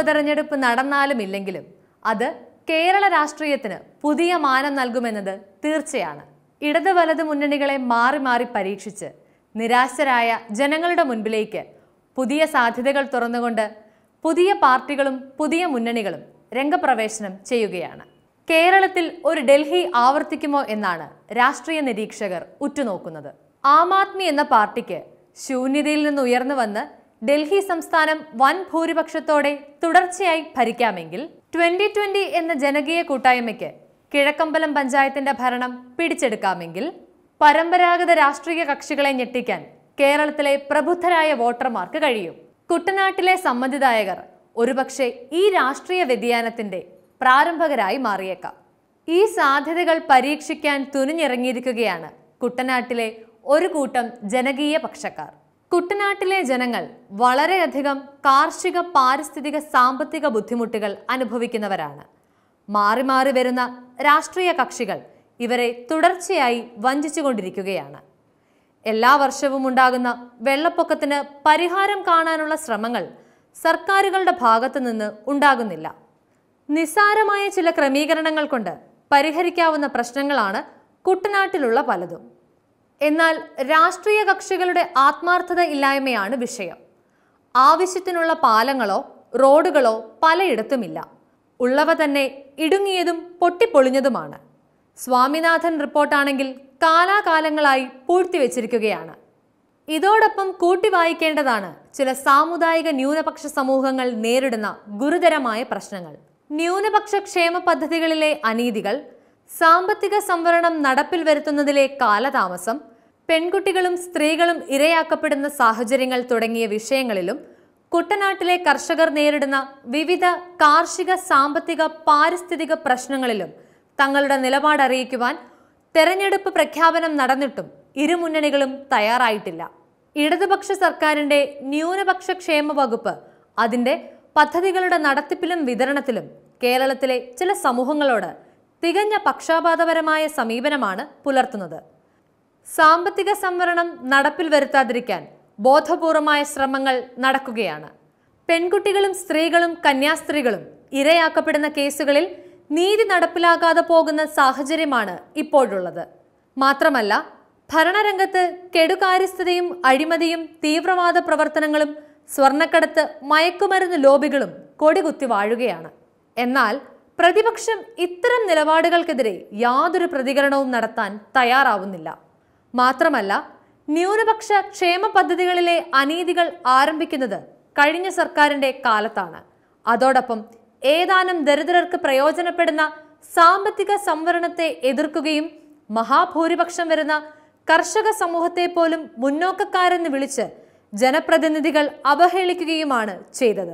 ഉപതെരഞ്ഞെടുപ്പ് നടന്നാലും ഇല്ലെങ്കിലും അത് കേരള രാഷ്ട്രീയത്തിന് പുതിയ മാനം നൽകുമെന്നത് തീർച്ചയാണ് ഇടത് വലത് മുന്നണികളെ മാറി മാറി പരീക്ഷിച്ച് നിരാശരായ ജനങ്ങളുടെ മുൻപിലേക്ക് പുതിയ സാധ്യതകൾ തുറന്നുകൊണ്ട് പുതിയ പാർട്ടികളും പുതിയ മുന്നണികളും രംഗപ്രവേശനം ചെയ്യുകയാണ് കേരളത്തിൽ ഒരു ഡൽഹി ആവർത്തിക്കുമോ എന്നാണ് രാഷ്ട്രീയ നിരീക്ഷകർ ഉറ്റുനോക്കുന്നത് ആം ആദ്മി എന്ന പാർട്ടിക്ക് ശൂന്യതയിൽ നിന്ന് ഉയർന്നു വന്ന് ഡൽഹി സംസ്ഥാനം വൻ ഭൂരിപക്ഷത്തോടെ തുടർച്ചയായി ഭരിക്കാമെങ്കിൽ ട്വന്റി ട്വന്റി എന്ന ജനകീയ കൂട്ടായ്മയ്ക്ക് കിഴക്കമ്പലം പഞ്ചായത്തിന്റെ ഭരണം പിടിച്ചെടുക്കാമെങ്കിൽ പരമ്പരാഗത രാഷ്ട്രീയ കക്ഷികളെ ഞെട്ടിക്കാൻ കേരളത്തിലെ പ്രബുദ്ധരായ വോട്ടർമാർക്ക് കഴിയും കുട്ടനാട്ടിലെ സമ്മതിദായകർ ഒരുപക്ഷെ ഈ രാഷ്ട്രീയ വ്യതിയാനത്തിന്റെ പ്രാരംഭകരായി മാറിയേക്കാം ഈ സാധ്യതകൾ പരീക്ഷിക്കാൻ തുനിഞ്ഞിറങ്ങിയിരിക്കുകയാണ് കുട്ടനാട്ടിലെ ഒരു കൂട്ടം ജനകീയ പക്ഷക്കാർ കുട്ടനാട്ടിലെ ജനങ്ങൾ വളരെയധികം കാർഷിക പാരിസ്ഥിതിക സാമ്പത്തിക ബുദ്ധിമുട്ടുകൾ അനുഭവിക്കുന്നവരാണ് മാറി മാറി വരുന്ന രാഷ്ട്രീയ കക്ഷികൾ ഇവരെ തുടർച്ചയായി വഞ്ചിച്ചുകൊണ്ടിരിക്കുകയാണ് എല്ലാ വർഷവും ഉണ്ടാകുന്ന വെള്ളപ്പൊക്കത്തിന് പരിഹാരം കാണാനുള്ള ശ്രമങ്ങൾ സർക്കാരുകളുടെ ഭാഗത്തു നിന്ന് ഉണ്ടാകുന്നില്ല നിസ്സാരമായ ചില ക്രമീകരണങ്ങൾ കൊണ്ട് പരിഹരിക്കാവുന്ന പ്രശ്നങ്ങളാണ് കുട്ടനാട്ടിലുള്ള പലതും എന്നാൽ രാഷ്ട്രീയ കക്ഷികളുടെ ആത്മാർത്ഥത ഇല്ലായ്മയാണ് വിഷയം ആവശ്യത്തിനുള്ള പാലങ്ങളോ റോഡുകളോ പലയിടത്തുമില്ല ഉള്ളവ തന്നെ ഇടുങ്ങിയതും പൊട്ടിപ്പൊളിഞ്ഞതുമാണ് സ്വാമിനാഥൻ റിപ്പോർട്ടാണെങ്കിൽ കാലാകാലങ്ങളായി പൂഴ്ത്തിവെച്ചിരിക്കുകയാണ് ഇതോടൊപ്പം കൂട്ടി വായിക്കേണ്ടതാണ് ചില സാമുദായിക ന്യൂനപക്ഷ സമൂഹങ്ങൾ നേരിടുന്ന ഗുരുതരമായ പ്രശ്നങ്ങൾ ന്യൂനപക്ഷ ക്ഷേമ പദ്ധതികളിലെ അനീതികൾ സാമ്പത്തിക സംവരണം നടപ്പിൽ വരുത്തുന്നതിലെ കാലതാമസം പെൺകുട്ടികളും സ്ത്രീകളും ഇരയാക്കപ്പെടുന്ന സാഹചര്യങ്ങൾ തുടങ്ങിയ വിഷയങ്ങളിലും കുട്ടനാട്ടിലെ കർഷകർ നേരിടുന്ന വിവിധ കാർഷിക സാമ്പത്തിക പാരിസ്ഥിതിക പ്രശ്നങ്ങളിലും തങ്ങളുടെ നിലപാട് അറിയിക്കുവാൻ തെരഞ്ഞെടുപ്പ് പ്രഖ്യാപനം നടന്നിട്ടും ഇരുമുന്നണികളും തയ്യാറായിട്ടില്ല ഇടതുപക്ഷ സർക്കാരിന്റെ ന്യൂനപക്ഷ ക്ഷേമ വകുപ്പ് അതിന്റെ പദ്ധതികളുടെ നടത്തിപ്പിലും വിതരണത്തിലും കേരളത്തിലെ ചില സമൂഹങ്ങളോട് തികഞ്ഞ പക്ഷാപാതപരമായ സമീപനമാണ് പുലർത്തുന്നത് സാമ്പത്തിക സംവരണം നടപ്പിൽ വരുത്താതിരിക്കാൻ ബോധപൂർവമായ ശ്രമങ്ങൾ നടക്കുകയാണ് പെൺകുട്ടികളും സ്ത്രീകളും കന്യാസ്ത്രീകളും ഇരയാക്കപ്പെടുന്ന കേസുകളിൽ നീതി നടപ്പിലാകാതെ പോകുന്ന സാഹചര്യമാണ് ഇപ്പോഴുള്ളത് മാത്രമല്ല ഭരണരംഗത്ത് കെടുകാര്യസ്ഥതയും അഴിമതിയും തീവ്രവാദ പ്രവർത്തനങ്ങളും സ്വർണ്ണക്കടത്ത് മയക്കുമരുന്ന് ലോബികളും കൊടികുത്തി വാഴുകയാണ് എന്നാൽ പ്രതിപക്ഷം ഇത്തരം നിലപാടുകൾക്കെതിരെ യാതൊരു പ്രതികരണവും നടത്താൻ തയ്യാറാവുന്നില്ല മാത്രമല്ല ന്യൂനപക്ഷ ക്ഷേമ പദ്ധതികളിലെ അനീതികൾ ആരംഭിക്കുന്നത് കഴിഞ്ഞ സർക്കാരിന്റെ കാലത്താണ് അതോടൊപ്പം ഏതാനും ദരിദ്രർക്ക് പ്രയോജനപ്പെടുന്ന സാമ്പത്തിക സംവരണത്തെ എതിർക്കുകയും മഹാഭൂരിപക്ഷം വരുന്ന കർഷക സമൂഹത്തെ പോലും മുന്നോക്കക്കാരെന്ന് വിളിച്ച് ജനപ്രതിനിധികൾ അവഹേളിക്കുകയുമാണ് ചെയ്തത്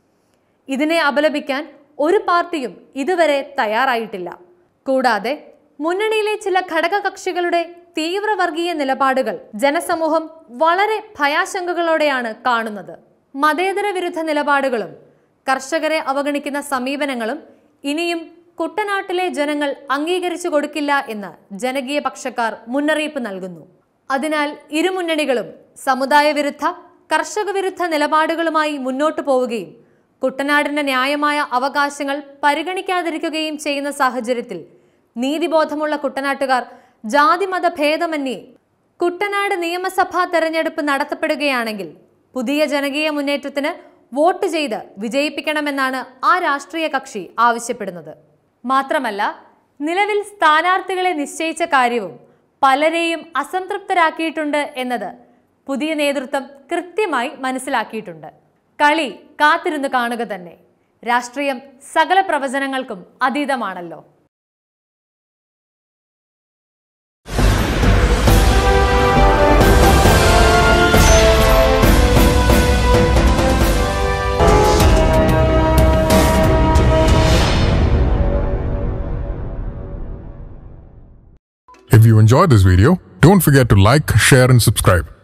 ഇതിനെ അപലപിക്കാൻ ഒരു പാർട്ടിയും ഇതുവരെ തയ്യാറായിട്ടില്ല കൂടാതെ മുന്നണിയിലെ ചില ഘടകകക്ഷികളുടെ തീവ്രവർഗീയ നിലപാടുകൾ ജനസമൂഹം വളരെ ഭയാശങ്കകളോടെയാണ് കാണുന്നത് മതേതര വിരുദ്ധ നിലപാടുകളും കർഷകരെ അവഗണിക്കുന്ന സമീപനങ്ങളും ഇനിയും കുട്ടനാട്ടിലെ ജനങ്ങൾ അംഗീകരിച്ചു കൊടുക്കില്ല എന്ന് ജനകീയ പക്ഷക്കാർ മുന്നറിയിപ്പ് നൽകുന്നു അതിനാൽ ഇരുമുന്നണികളും സമുദായ വിരുദ്ധ കർഷക വിരുദ്ധ നിലപാടുകളുമായി മുന്നോട്ടു പോവുകയും കുട്ടനാടിന്റെ ന്യായമായ അവകാശങ്ങൾ പരിഗണിക്കാതിരിക്കുകയും ചെയ്യുന്ന സാഹചര്യത്തിൽ നീതിബോധമുള്ള കുട്ടനാട്ടുകാർ ജാതിമത ഭേദമന്യേ കുട്ടനാട് നിയമസഭാ തെരഞ്ഞെടുപ്പ് നടത്തപ്പെടുകയാണെങ്കിൽ പുതിയ ജനകീയ മുന്നേറ്റത്തിന് വോട്ട് ചെയ്ത് വിജയിപ്പിക്കണമെന്നാണ് ആ രാഷ്ട്രീയ കക്ഷി ആവശ്യപ്പെടുന്നത് മാത്രമല്ല നിലവിൽ സ്ഥാനാർത്ഥികളെ നിശ്ചയിച്ച കാര്യവും പലരെയും അസംതൃപ്തരാക്കിയിട്ടുണ്ട് എന്നത് പുതിയ നേതൃത്വം കൃത്യമായി മനസ്സിലാക്കിയിട്ടുണ്ട് കളി കാത്തിരുന്ന് കാണുക തന്നെ രാഷ്ട്രീയം സകല പ്രവചനങ്ങൾക്കും അതീതമാണല്ലോ If you enjoyed this video, don't forget to like, share, and subscribe.